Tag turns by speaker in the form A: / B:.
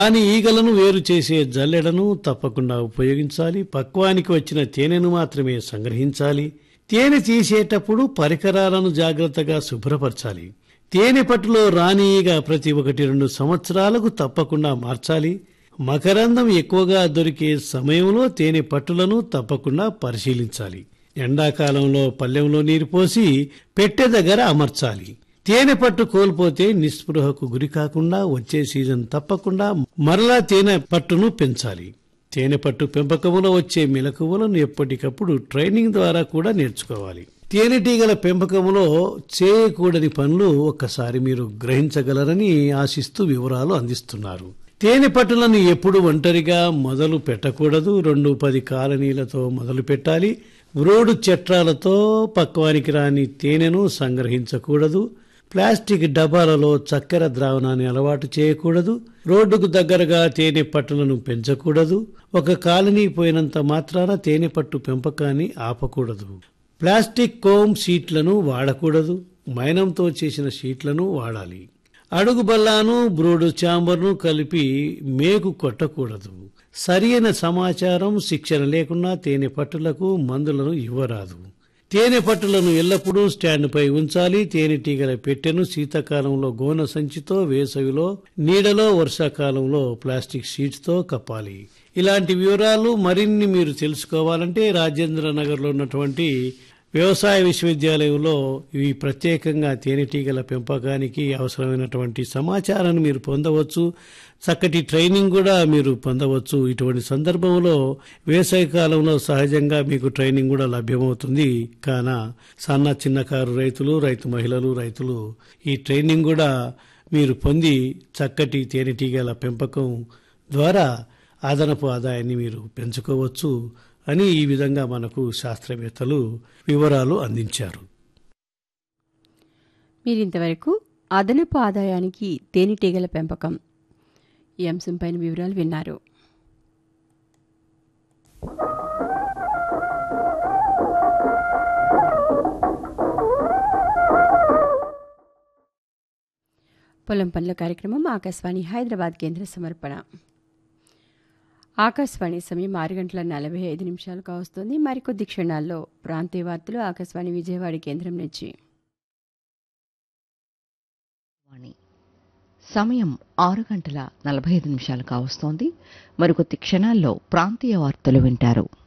A: కానీ ఈగలను వేరు చేసే జల్లెడను తప్పకుండా ఉపయోగించాలి పక్వానికి వచ్చిన తేనెను మాత్రమే సంగ్రహించాలి తేనె తీసేటప్పుడు పరికరాలను జాగ్రత్తగా శుభ్రపరచాలి తేనె పట్టులో రాని ఈగ ప్రతి ఒకటి రెండు సంవత్సరాలకు తప్పకుండా మార్చాలి మకరందం ఎక్కువగా దొరికే సమయంలో తేనె పట్టులను తప్పకుండా పరిశీలించాలి ఎండాకాలంలో పల్లెంలో నీరు పోసి పెట్టె దగ్గర అమర్చాలి తేనె పట్టు కోల్పోతే నిస్పృహకు గురి కాకుండా వచ్చే సీజన్ తప్పకుండా మరలా తేనె పట్టును పెంచాలి తేనె పట్టు పెంపకంలో వచ్చే మెలకువలను ఎప్పటికప్పుడు ట్రైనింగ్ ద్వారా కూడా నేర్చుకోవాలి తేనెటీగల పెంపకంలో చేయకూడని పనులు ఒక్కసారి మీరు గ్రహించగలరని ఆశిస్తూ వివరాలు అందిస్తున్నారు తేనె పట్టులను ఎప్పుడు ఒంటరిగా మొదలు పెట్టకూడదు రెండు పది కాలనీలతో మొదలు పెట్టాలి వ్రోడు చట్రాలతో పక్వానికి రాని తేనెను సంగ్రహించకూడదు ప్లాస్టిక్ డబ్బాలలో చక్కెర ద్రావణాన్ని అలవాటు చేయకూడదు రోడ్డుకు దగ్గరగా తేనె పట్టులను పెంచకూడదు ఒక కాలనీ పోయినంత మాత్రాన తేనె పట్టు పెంపకాన్ని ఆపకూడదు ప్లాస్టిక్ కోమ్ షీట్లను వాడకూడదు మైనంతో చేసిన షీట్లను వాడాలి అడుగు బల్లాను బ్రూడు చాంబర్ను కలిపి మేకు కొట్టకూడదు సరియైన సమాచారం శిక్షణ లేకుండా తేనె పట్టులకు మందులను ఇవ్వరాదు తేనె పట్టులను ఎల్లప్పుడూ స్టాండ్పై ఉంచాలి తేనెటీగల పెట్టెను శీతాకాలంలో గోన సంచితో వేసవిలో నీడలో వర్షాకాలంలో ప్లాస్టిక్ షీట్స్తో కప్పాలి ఇలాంటి వివరాలు మరిన్ని మీరు తెలుసుకోవాలంటే రాజేంద్ర నగర్లో ఉన్నటువంటి వ్యవసాయ విశ్వవిద్యాలయంలో ఇవి ప్రత్యేకంగా తేనెటీగల పెంపకానికి అవసరమైనటువంటి సమాచారాన్ని మీరు పొందవచ్చు చక్కటి ట్రైనింగ్ కూడా మీరు పొందవచ్చు ఇటువంటి సందర్భంలో వేసవి కాలంలో సహజంగా మీకు ట్రైనింగ్ కూడా లభ్యమవుతుంది కాన సన్న చిన్నకారు రైతులు రైతు మహిళలు రైతులు ఈ ట్రైనింగ్ కూడా మీరు పొంది చక్కటి తేనెటీగల పెంపకం ద్వారా అదనపు ఆదాయాన్ని మీరు పెంచుకోవచ్చు అని ఈ విధంగా మనకు శాస్త్రవేత్తలు వివరాలు అందించారు
B: మీరింతవరకు అదనపు ఆదాయానికి తేనెటీగల పెంపకం ఈ అంశంపైన వివరాలు విన్నారు పొలం పనుల కార్యక్రమం ఆకాశవాణి హైదరాబాద్ కేంద్ర సమర్పణ ఆకాశవాణి సమయం ఆరు గంటల నలభై ఐదు నిమిషాలు కావస్తుంది మరికొద్ది క్షణాల్లో ప్రాంతీయ వార్తలు ఆకాశవాణి విజయవాడ కేంద్రం నుంచి
C: వాణి సమయం ఆరు గంటల నలభై ఐదు నిమిషాలు కావస్తోంది మరికొద్ది క్షణాల్లో ప్రాంతీయ వార్తలు వింటారు